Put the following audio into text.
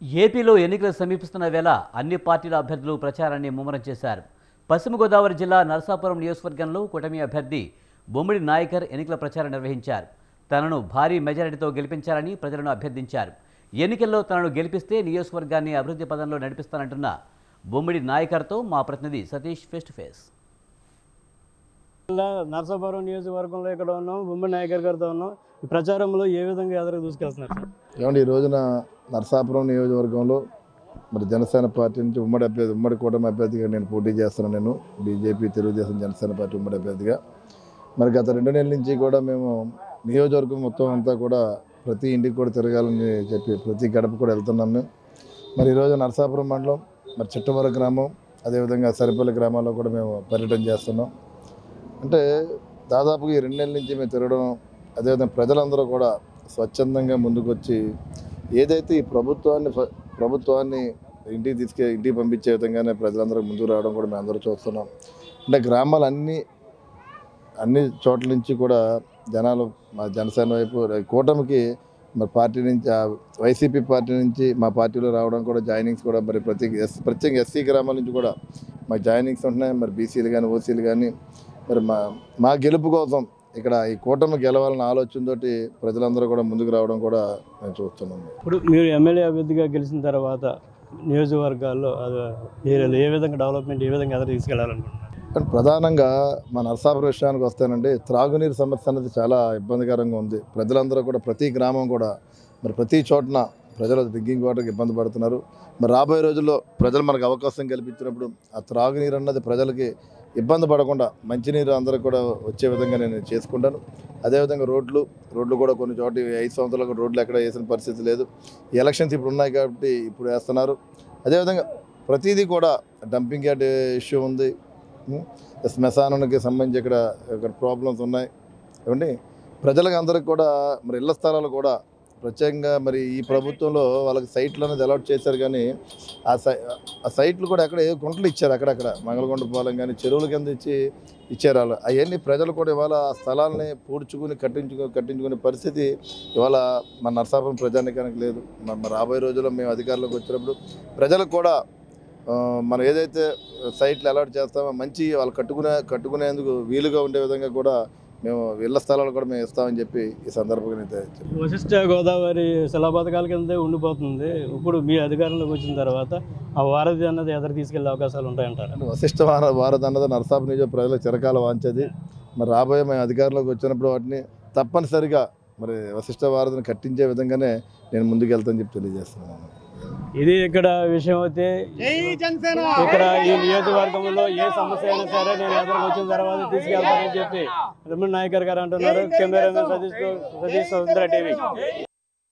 ఏపీలో ఎన్నికలు సమీపిస్తున్న వేళ అన్ని పార్టీల అభ్యర్థులు ప్రచారాన్ని ముమ్మరం చేశారు పశ్చిమ గోదావరి జిల్లా నరసాపురం నియోజకవర్గంలో కూటమి అభ్యర్థి బొమ్మిడి నాయకర్ ఎన్నికల ప్రచారం నిర్వహించారు తనను భారీ మెజారిటీతో గెలిపించాలని ప్రజలను అభ్యర్థించారు ఎన్నికల్లో తనను గెలిపిస్తే నియోజకవర్గాన్ని అభివృద్ధి పదంలో నడిపిస్తానంటున్న బొమ్మిడి నాయకర్తో మా ప్రతినిధి సతీష్ ఫేస్ టు ఫేస్ జిల్లా నరసాపురం నియోజకవర్గంలో ఇక్కడ ఉన్నాం బొమ్మ నాయకర్ గారితో ఉన్నాం ఈ ప్రచారంలో ఏ విధంగా ఎదురు దూసుకెళ్తున్నారు సార్ ఏమండి ఈ రోజున నరసాపురం నియోజకవర్గంలో మరి జనసేన పార్టీ నుంచి ఉమ్మడి అభ్యర్థి ఉమ్మడి కూటమి అభ్యర్థిగా నేను పోటీ చేస్తున్నాను నేను బీజేపీ తెలుగుదేశం జనసేన పార్టీ ఉమ్మడి అభ్యర్థిగా మరి గత రెండు నెలల నుంచి కూడా మేము నియోజకవర్గం మొత్తం అంతా కూడా ప్రతి ఇంటికి కూడా తిరగాలని చెప్పి ప్రతి గడప కూడా వెళ్తున్నాం మేము మరి ఈరోజు నరసాపురం మండలం మరి చిట్టవర గ్రామం అదేవిధంగా సరిపల్లి గ్రామాల్లో కూడా మేము పర్యటన చేస్తున్నాం అంటే దాదాపుగా ఈ రెండు నెలల నుంచి మేము తిరగడం అదేవిధంగా ప్రజలందరూ కూడా స్వచ్ఛందంగా ముందుకొచ్చి ఏదైతే ఈ ప్రభుత్వాన్ని ఫ- ప్రభుత్వాన్ని ఇంటికి తీసుకే ఇంటికి పంపించే విధంగానే ప్రజలందరూ ముందుకు రావడం కూడా మేము అందరూ చూస్తున్నాం అంటే గ్రామాలు అన్ని అన్ని చోట్ల నుంచి కూడా జనాలు మా జనసేన వైపు కూటమికి మరి పార్టీ నుంచి ఆ వైసీపీ పార్టీ నుంచి మా పార్టీలో రావడం కూడా జాయినింగ్స్ కూడా మరి ప్రతి ఎస్ ప్రత్యేక ఎస్సీ గ్రామాల నుంచి కూడా మా జాయినింగ్స్ ఉంటున్నాయి మరి బీసీలు కానీ ఓసీలు కానీ మరి మా మా గెలుపు కోసం ఇక్కడ ఈ కూటమి గెలవాలన్న ఆలోచనతోటి ప్రజలందరూ కూడా ముందుకు రావడం కూడా మేము చూస్తున్నాం ఇప్పుడు మీరు ఎమ్మెల్యే అభ్యర్థిగా గెలిచిన తర్వాత నియోజకవర్గాల్లో అది ఏరియాలో ఏ విధంగా డెవలప్మెంట్ ఏ విధంగా ఎదురు తీసుకెళ్లాలనుకుంటున్నారు కానీ ప్రధానంగా మా నరసాపురం విషయానికి వస్తానండి త్రాగునీరు సమస్య అనేది చాలా ఇబ్బందికరంగా ఉంది ప్రజలందరూ కూడా ప్రతి గ్రామం కూడా మరి ప్రతి చోటన ప్రజలు డ్రింకింగ్ వాటర్కి ఇబ్బంది పడుతున్నారు మరి రాబోయే రోజుల్లో ప్రజలు మనకు అవకాశం కల్పించినప్పుడు ఆ త్రాగునీరు అన్నది ప్రజలకి ఇబ్బంది పడకుండా మంచినీరు అందరికి కూడా వచ్చే విధంగా నేను చేసుకుంటాను అదేవిధంగా రోడ్లు రోడ్లు కూడా కొన్ని చోట్ల ఈ ఐదు సంవత్సరాలకు రోడ్లు ఎక్కడ వేసిన పరిస్థితి లేదు ఈ ఎలక్షన్స్ ఇప్పుడు ఉన్నాయి కాబట్టి ఇప్పుడు వేస్తున్నారు అదేవిధంగా ప్రతిదీ కూడా డంపింగ్ యార్డ్ ఇష్యూ ఉంది ఉం? శ్మశానానికి సంబంధించి ఇక్కడ ఇక్కడ ప్రాబ్లమ్స్ ఉన్నాయి ఏమండి ప్రజలకు అందరికి కూడా మరి ఇళ్ల స్థలాలు కూడా ప్రత్యేకంగా మరి ఈ ప్రభుత్వంలో వాళ్ళకి సైట్లు అనేది అలాట్ చేశారు కానీ ఆ సై ఆ సైట్లు కూడా అక్కడ ఏ గుంటలు ఇచ్చారు అక్కడక్కడ మంగళకొండ పాలెం కానీ చెరువుల కింద ఇచ్చి ఇచ్చారు వాళ్ళు అవన్నీ ప్రజలు కూడా ఇవాళ ఆ స్థలాలని పూడ్చుకుని కట్టించుకు కట్టించుకునే పరిస్థితి ఇవాళ మన నరసాపురం ప్రజానికానికి లేదు మరి మరి రాబోయే రోజుల్లో మేము అధికారంలోకి వచ్చినప్పుడు ప్రజలకు కూడా ఆ, మనం ఏదైతే సైట్లు అలాట్ చేస్తామో మంచి వాళ్ళు కట్టుకునే కట్టుకునేందుకు వీలుగా ఉండే విధంగా కూడా మేము ఇళ్ల స్థలాలు కూడా మేము ఇస్తామని చెప్పి ఈ సందర్భంగా నేను తెలియజేస్తున్నాను. వశిష్ట గోదావరి శిలా పథకాల కిందే ఉండిపోతుంది ఇప్పుడు మీ అధికారంలోకి వచ్చిన తర్వాత ఆ వారధి అన్నది ఎదురు తీసుకెళ్లే అవకాశాలు ఉంటాయంటారు అంటే వశిష్ట వార వారధి అన్నది నరసాపు నియోజక ప్రజలకు చిరకాల వాంచది మరి రాబోయే మేము అధికారంలోకి వచ్చినప్పుడు వాటిని తప్పనిసరిగా మరి వశిష్ట వారధిని కట్టించే విధంగానే నేను ముందుకెళ్తానని చెప్పి తెలియజేస్తున్నాను ఇది ఇక్కడ విషయం అయితే ఇక్కడ ఈ నియోజకవర్గంలో ఏ సమస్య అయినా సరే నేను ఎదురుకు వచ్చిన తర్వాత తీసుకెళ్తానని చెప్పి రమణ నాయకర్ గారు అంటున్నారు కెమెరామెన్ సతీష్ సతీష్ స్వతంత్ర టీవీ